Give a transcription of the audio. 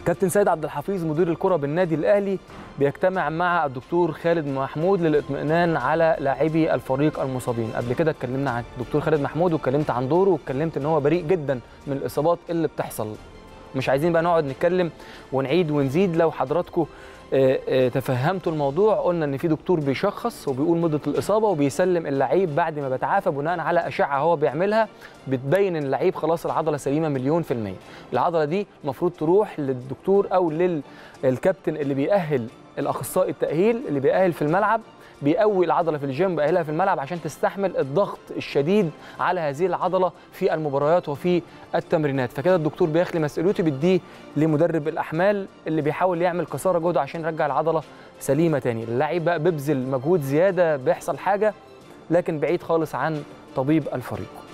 كابتن سيد عبد الحفيظ مدير الكره بالنادي الاهلي بيجتمع مع الدكتور خالد محمود للاطمئنان على لاعبي الفريق المصابين قبل كده اتكلمنا عن الدكتور خالد محمود واتكلمت عن دوره واتكلمت ان هو بريء جدا من الاصابات اللي بتحصل مش عايزين بقى نقعد نتكلم ونعيد ونزيد لو حضراتكم تفهمتوا الموضوع قلنا ان في دكتور بيشخص وبيقول مده الاصابه وبيسلم اللعيب بعد ما بيتعافى بناء على اشعه هو بيعملها بتبين ان اللعيب خلاص العضله سليمه مليون في الميه العضله دي المفروض تروح للدكتور او للكابتن اللي بيأهل الاخصائي التاهيل اللي بيأهل في الملعب بيقوي العضله في الجيم بيأهلها في الملعب عشان تستحمل الضغط الشديد على هذه العضله في المباريات وفي التمرينات فكده الدكتور بيخلي مسؤوليته بيديه لمدرب الاحمال اللي بيحاول يعمل كساره جهده عشان يرجع العضله سليمه تاني اللعيب بقى بيبذل مجهود زياده بيحصل حاجه لكن بعيد خالص عن طبيب الفريق